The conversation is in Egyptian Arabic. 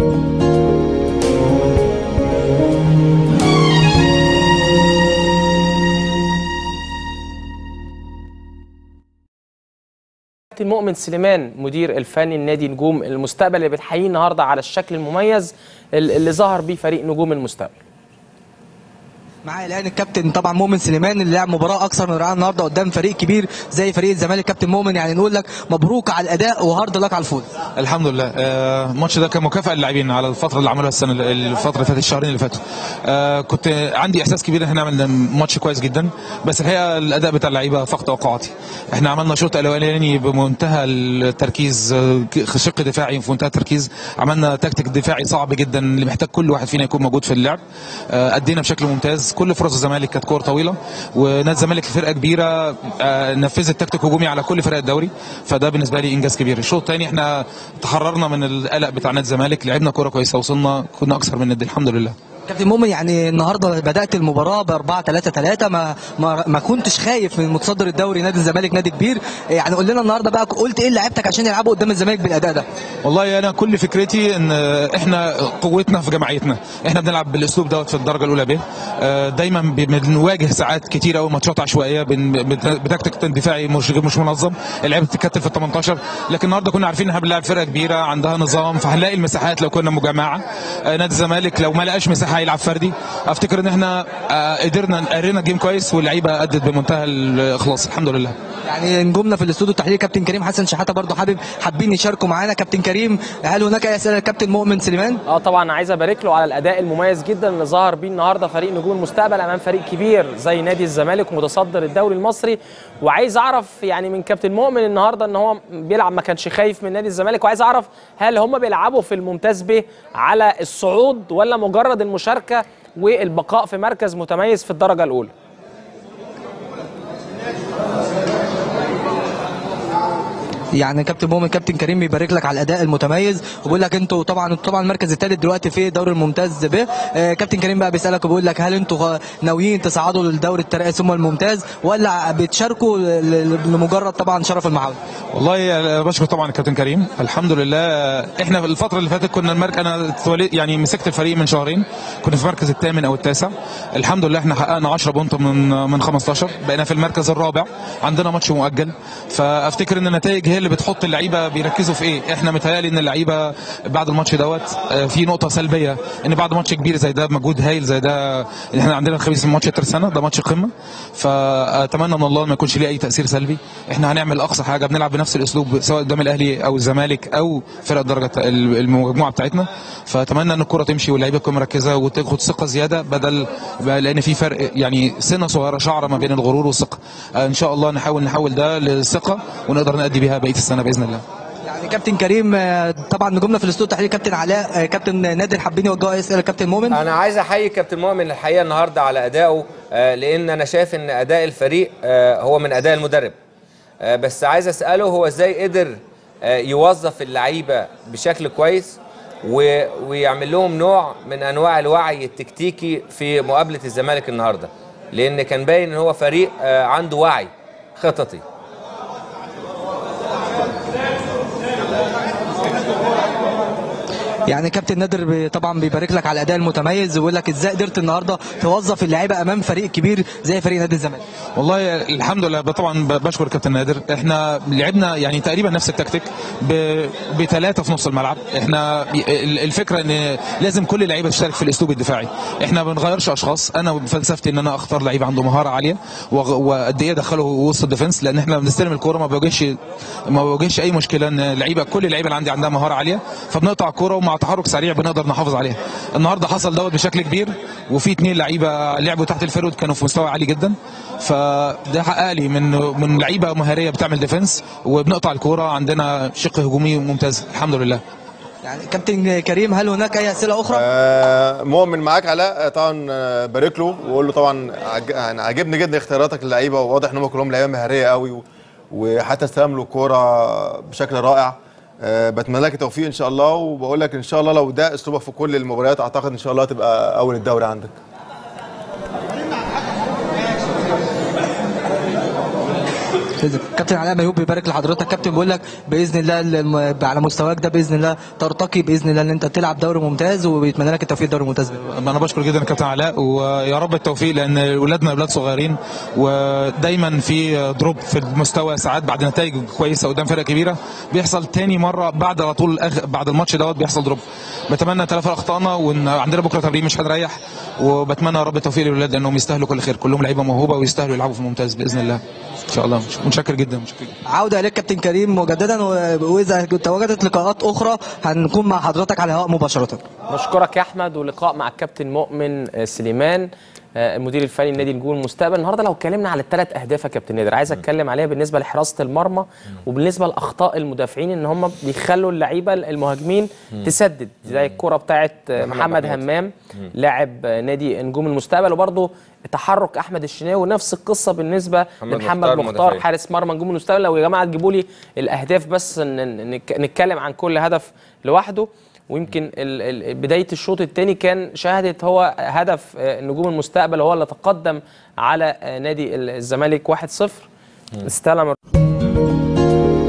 كابتن مؤمن سليمان مدير الفني لنادي نجوم المستقبل اللي بتحييه النهارده على الشكل المميز اللي ظهر بيه فريق نجوم المستقبل معايا الان الكابتن طبعا مؤمن سليمان اللي لعب مباراه اكثر من رائعه النهارده قدام فريق كبير زي فريق الزمالك كابتن مؤمن يعني نقول لك مبروك على الاداء وهارد لك على الفوز الحمد لله آه، الماتش ده كان مكافاه للاعبين على الفتره اللي عملوها السنه الفتره اللي فاتت الشهرين اللي فاتوا آه، كنت عندي احساس كبير ان احنا عملنا ماتش كويس جدا بس الحقيقه الاداء بتاع اللعيبه فاق توقعاتي احنا عملنا شوط الاولاني بمنتهى التركيز آه، شق دفاعي في منتهى التركيز عملنا تكتيك دفاعي صعب جدا اللي محتاج كل واحد فينا يكون موجود في اللعب آه، ادينا بشكل ممتاز كل فرص الزمالك كانت كور طويله ونادي الزمالك فرقه كبيره آه، نفذت تكتيك هجومي على كل فرق الدوري فده بالنسبه لي انجاز كبير الشوط الثاني احنا تحررنا من القلق بتاع نادي الزمالك لعبنا كوره كويسه وصلنا كنا اكثر من الند الحمد لله كابتن مؤمن يعني النهارده بدات المباراه ب 4 3 3 ما ما, ما كنتش خايف من متصدر الدوري نادي الزمالك نادي كبير يعني قول لنا النهارده بقى قلت ايه لعيبتك عشان يلعبوا قدام الزمالك بالاداء ده والله انا كل فكرتي ان احنا قوتنا في جماعيتنا احنا بنلعب بالاسلوب دوت في الدرجه الاولى ب آه، دايما بنواجه ساعات كتير قوي ماتشات عشوائيه بن- بت- بتكتيك دفاعي مش مش منظم اللعيبه بتتكتل في ال 18 لكن النهارده كنا عارفين ان احنا بنلعب فرقه كبيره عندها نظام فهنلاقي المساحات لو كنا مجمعه آه، نادي الزمالك لو ما لقاش مساحه يلعب فردي افتكر ان احنا آه، قدرنا قرينا جيم كويس واللعيبه ادت بمنتهى الاخلاص الحمد لله يعني نجومنا في الاستوديو التحليلي كابتن كريم حسن شحاته برضه حابب حابين يشاركوا معانا كابتن كريم هل هناك اي اسئله للكابتن مؤمن سليمان اه طبعا عايز ابارك له على الاداء المميز جدا اللي ظهر بيه النهارده فريق نجوم المستقبل امام فريق كبير زي نادي الزمالك متصدر الدوري المصري وعايز اعرف يعني من كابتن مؤمن النهارده ان هو بيلعب ما كانش خايف من نادي الزمالك وعايز اعرف هل هم بيلعبوا في الممتاز ب على الصعود ولا مجرد المشاركه والبقاء في مركز متميز في الدرجه الاولى يعني كابتن مؤمن كابتن كريم بيبارك لك على الاداء المتميز وبيقول لك انتوا طبعا طبعا المركز الثالث دلوقتي في الدوري الممتاز ب آه، كابتن كريم بقى بيسالك وبيقول لك هل انتوا غ- ناويين تصعدوا للدوري الترقي ثم الممتاز ولا بتشاركوا ل- ل- لمجرد طبعا شرف المحاولة والله أنا بشكر طبعا الكابتن كريم الحمد لله احنا في الفتره اللي فاتت كنا المركز انا اتولد- يعني مسكت الفريق من شهرين كنا في المركز الثامن او التاسع الحمد لله احنا حققنا 10 بونت من من 15 بقينا في المركز الرابع عندنا ماتش مؤجل فافتكر ان النتائج هي اللي بتحط اللعيبه بيركزوا في ايه احنا متهيألي ان اللعيبه بعد الماتش دوت آه، في نقطه سلبيه ان بعد ماتش كبير زي ده مجهود هايل زي ده ان احنا عندنا الخميس ماتش الترسانه ده ماتش قمه فاتمنى من الله ما يكونش ليه اي تاثير سلبي احنا هنعمل اقصى حاجه بنلعب بنفس الاسلوب سواء قدام الاهلي او الزمالك او فرق الدرجه الت- المجموعه بتاعتنا فاتمنى ان الكره تمشي واللعيبه تكون مركزه وتاخد ثقه زياده بدل لان في فرق يعني سنه صغيره شعره ما بين الغرور والثقه آه، ان شاء الله نحاول نحول ده للثقه ونقدر نأدي بيها بقيه السنه باذن الله يعني كابتن كريم آه، طبعا نجومنا في الاستوديو التحليلي كابتن علاء آه، كابتن نادر حابين يوجهوا اي اسئله لكابتن مؤمن انا عايز احيي كابتن مؤمن الحقيقه النهارده على ادائه آه، لان انا شايف ان اداء الفريق آه، هو من اداء المدرب آه، بس عايز اساله هو ازاي قدر آه، يوظف اللعيبه بشكل كويس و- ويعمل لهم نوع من انواع الوعي التكتيكي في مقابله الزمالك النهارده لان كان باين ان هو فريق آه، عنده وعي خططي يعني كابتن نادر بي- طبعا بيبارك لك على الاداء المتميز ويقول لك ازاي قدرت النهارده توظف اللعيبه امام فريق كبير زي فريق نادي الزمالك والله الحمد لله طبعا ب- بشكر كابتن نادر احنا لعبنا يعني تقريبا نفس التكتيك ب- بثلاثه في نص الملعب احنا ال- الفكره ان لازم كل اللعيبه تشترك في الاسلوب الدفاعي احنا ما بنغيرش اشخاص انا فلسفتي ان انا اختار لعيب عنده مهاره عاليه وغ- وقد ايه ادخله وسط الديفنس لان احنا بنستلم الكوره ما بواجهش ما بواجهش اي مشكله ان اللعيبه كل اللعيبه اللي عندي عندها مهاره عاليه فبنقطع الكوره ومع تحرك سريع بنقدر نحافظ عليها النهارده حصل دوت بشكل كبير وفي اثنين لعيبه لعبوا تحت الفيرود كانوا في مستوى عالي جدا فده حقق لي من من لعيبه مهاريه بتعمل ديفنس وبنقطع الكوره عندنا شق هجومي ممتاز الحمد لله يعني كابتن كريم هل هناك اي اسئله اخرى آه، مؤمن معاك علاء آه، طبعا آه، بارك له وقول له طبعا عج- يعني عاجبني جدا اختياراتك للعيبه وواضح ان هم كلهم لعيبه مهاريه قوي و- وحتى استلموا الكوره بشكل رائع آه، بتمنى لك التوفيق ان شاء الله وبقول لك ان شاء الله لو ده اسلوبك في كل المباريات اعتقد ان شاء الله تبقى اول الدوري عندك كابتن علاء ميوب بيبارك لحضرتك كابتن بيقول لك باذن الله الم- على مستواك ده باذن الله ترتقي باذن الله ان انت تلعب دوري ممتاز وبيتمنى لك التوفيق دوري ممتاز انا بشكر جدا الكابتن علاء ويا رب التوفيق لان اولادنا اولاد صغيرين ودايما في دروب في المستوى ساعات بعد نتائج كويسه قدام فرق كبيره بيحصل تاني مره بعد على طول الأخ- بعد الماتش دوت بيحصل دروب بتمنى تلافى اخطائنا وان عندنا بكره تمرين مش هنريح وبتمنى يا رب التوفيق للاولاد لانهم يستاهلوا كل خير كلهم لعيبه موهوبه ويستاهلوا يلعبوا في الممتاز باذن الله ان شاء الله متشكر جدا متشكر جدا عوده اليك كابتن كريم مجددا و- واذا تواجدت لقاءات اخرى هنكون مع حضرتك على الهواء مباشره بشكرك يا احمد ولقاء مع الكابتن مؤمن آه، سليمان آه، المدير الفني لنادي نجوم المستقبل النهارده لو اتكلمنا على الثلاث اهداف يا كابتن نادر عايز اتكلم عليها بالنسبه لحراسه المرمى وبالنسبه لاخطاء المدافعين ان هم بيخلوا اللعيبه المهاجمين تسدد زي الكره بتاعت آه، محمد محمد محمود. همام لاعب آه، نادي نجوم المستقبل وبرضه تحرك احمد الشناوي نفس القصه بالنسبه محمد لمحمد مختار مختار مدافعين. حارس مرمى نجوم المستقبل لو يا جماعه تجيبوا لي الاهداف بس ن- ن- نك- نتكلم عن كل هدف لوحده ويمكن ال- ال- بدايه الشوط الثاني كان شهدت هو هدف آه، نجوم المستقبل هو اللي تقدم على آه، نادي الزمالك 1-0 استلم